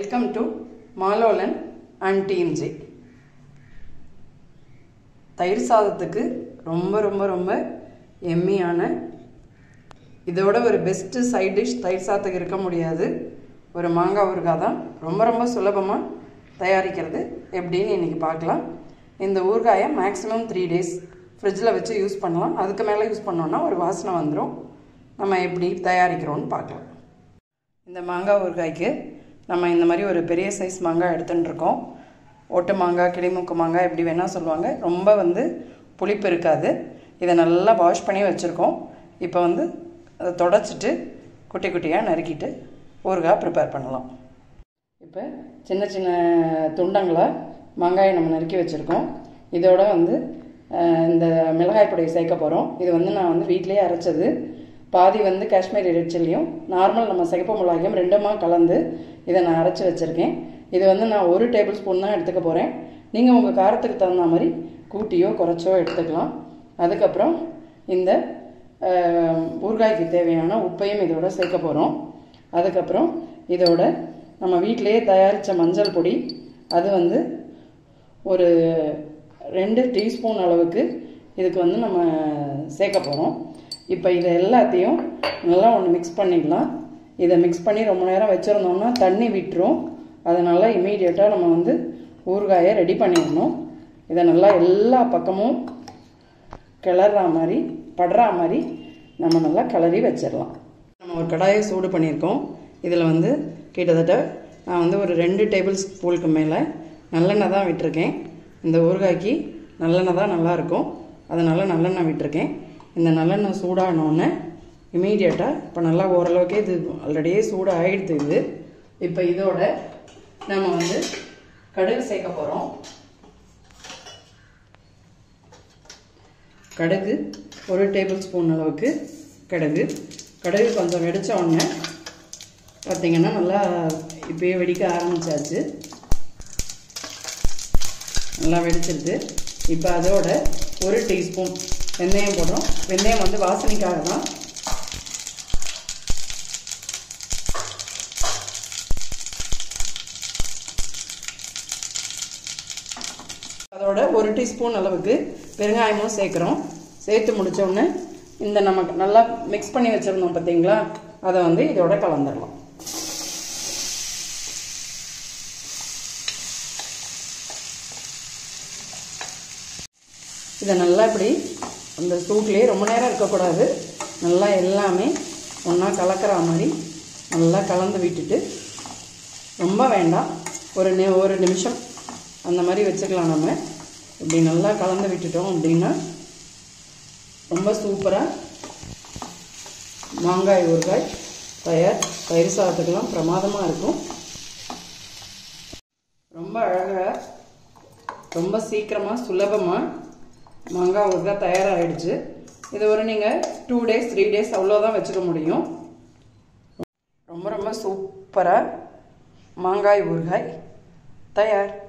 welcome to Malolan and TMG தயிர் சாதத்துக்கு ரொம்ப ரொம்ப ரொம்ப எம்மியான இதோட ஒரு பெஸ்ட்டு சைட் டிஷ் தயிர் சாதத்துக்கு இருக்க முடியாது ஒரு மாங்காய் ஊறுகாய் தான் ரொம்ப ரொம்ப சுலபமாக தயாரிக்கிறது எப்படின்னு இன்றைக்கி பார்க்கலாம் இந்த ஊறுகாயை மேக்ஸிமம் த்ரீ டேஸ் ஃப்ரிட்ஜில் வச்சு யூஸ் பண்ணலாம் அதுக்கு மேலே யூஸ் பண்ணோன்னா ஒரு வாசனை வந்துடும் நம்ம எப்படி தயாரிக்கிறோன்னு பார்க்கலாம் இந்த மாங்காய் ஊறுகாய்க்கு நம்ம இந்த மாதிரி ஒரு பெரிய சைஸ் மாங்காய் எடுத்துகிட்டு இருக்கோம் ஓட்டு மாங்காய் கிளிமுக்கு மாங்காய் எப்படி வேணால் சொல்லுவாங்க ரொம்ப வந்து புளிப்பு இருக்காது இதை நல்லா வாஷ் பண்ணி வச்சுருக்கோம் இப்போ வந்து அதை தொடச்சிட்டு குட்டி குட்டியாக நறுக்கிட்டு ஊறுகாய் ப்ரிப்பேர் பண்ணலாம் இப்போ சின்ன சின்ன துண்டங்களை மாங்காயை நம்ம நறுக்கி வச்சுருக்கோம் இதோட வந்து அஹ், இந்த மிளகாய் பொடியை சேர்க்க போகிறோம் இது வந்து நான் வந்து வீட்டிலேயே அரைச்சது பாதி வந்து காஷ்மீரி ரெட் சில்லியும் நார்மல் நம்ம சிகப்பு மிளகாயும் ரெண்டுமா கலந்து இதை நான் அரைச்சி வச்சுருக்கேன் இது வந்து நான் ஒரு டேபிள் ஸ்பூன் தான் எடுத்துக்க போகிறேன் நீங்கள் உங்கள் காரத்துக்கு தகுந்த மாதிரி கூட்டியோ குறைச்சோ எடுத்துக்கலாம் அதுக்கப்புறம் இந்த அஹ், ஊறுகாய்க்கு தேவையான உப்பையும் இதோட சேர்க்க போகிறோம் அதுக்கப்புறம் இதோட நம்ம வீட்டிலேயே தயாரித்த மஞ்சள் பொடி அது வந்து ஒரு ரெண்டு டீஸ்பூன் அளவுக்கு இதுக்கு வந்து நம்ம சேர்க்க போகிறோம் இப்போ இதை எல்லாத்தையும் நல்லா ஒன்று மிக்ஸ் பண்ணிக்கலாம் இதை மிக்ஸ் பண்ணி ரொம்ப நேரம் வச்சுருந்தோம்னா தண்ணி விட்டுரும் அதனால் இமீடியட்டாக நம்ம வந்து ஊறுகாயை ரெடி பண்ணிடணும் இதை நல்லா எல்லா பக்கமும் கிளறா மாதிரி படுறா மாதிரி நம்ம நல்லா கிளறி வச்சிடலாம் நம்ம ஒரு கடாயை சூடு பண்ணியிருக்கோம் இதில் வந்து கிட்டத்தட்ட நான் வந்து ஒரு ரெண்டு டேபிள் ஸ்பூனுக்கு மேலே நல்லெண்ணெய் தான் விட்டிருக்கேன் இந்த ஊறுகாய்க்கு நல்லெண்ணெய் தான் நல்லாயிருக்கும் அதனால் நல்லெண்ணெய் விட்டிருக்கேன் இந்த நல்லெண்ணெய் சூடானோடனே இமீடியட்டாக இப்போ நல்லா ஓரளவுக்கே இது ஆல்ரெடியே சூடு ஆகிடுது இது இப்போ இதோட நம்ம வந்து கடுகு சேர்க்க போகிறோம் கடுகு ஒரு டேபிள் ஸ்பூன் அளவுக்கு கடுகு கடுகு கொஞ்சம் வெடிச்ச உடனே பார்த்தீங்கன்னா நல்லா இப்பயே வெடிக்க ஆரம்பிச்சாச்சு நல்லா வெடிச்சிருது இப்போ அதோட ஒரு டீஸ்பூன் வெந்தயம் போடுறோம் வெந்தயம் வந்து வாசனைக்காக தான் அதோட ஒரு டீஸ்பூன் அளவுக்கு பெருங்காயமும் சேர்க்குறோம் சேர்த்து முடிச்ச உடனே இந்த நமக்கு நல்லா மிக்ஸ் பண்ணி வச்சுருந்தோம் பார்த்தீங்களா அதை வந்து இதோட கலந்துடலாம் இதை நல்லா இப்படி அந்த சூட்லேயே ரொம்ப நேரம் இருக்கக்கூடாது நல்லா எல்லாமே ஒன்றா கலக்கிற மாதிரி நல்லா கலந்து விட்டுட்டு ரொம்ப வேண்டாம் ஒரு நி ஒரு நிமிஷம் அந்த மாதிரி வச்சுக்கலாம் நம்ம இப்படி நல்லா கலந்து விட்டுட்டோம் அப்படின்னா ரொம்ப சூப்பராக மாங்காய் ஊறுகாய் தயார் தயிர் சாதத்துக்கெல்லாம் பிரமாதமாக இருக்கும் ரொம்ப அழகாக ரொம்ப சீக்கிரமாக சுலபமாக மாங்காய் ஊறுகாய் தயாராகிடுச்சு இது ஒரு நீங்கள் டூ டேஸ் த்ரீ டேஸ் அவ்வளோதான் வச்சுக்க முடியும் ரொம்ப ரொம்ப சூப்பராக மாங்காய் ஊறுகாய் தயார்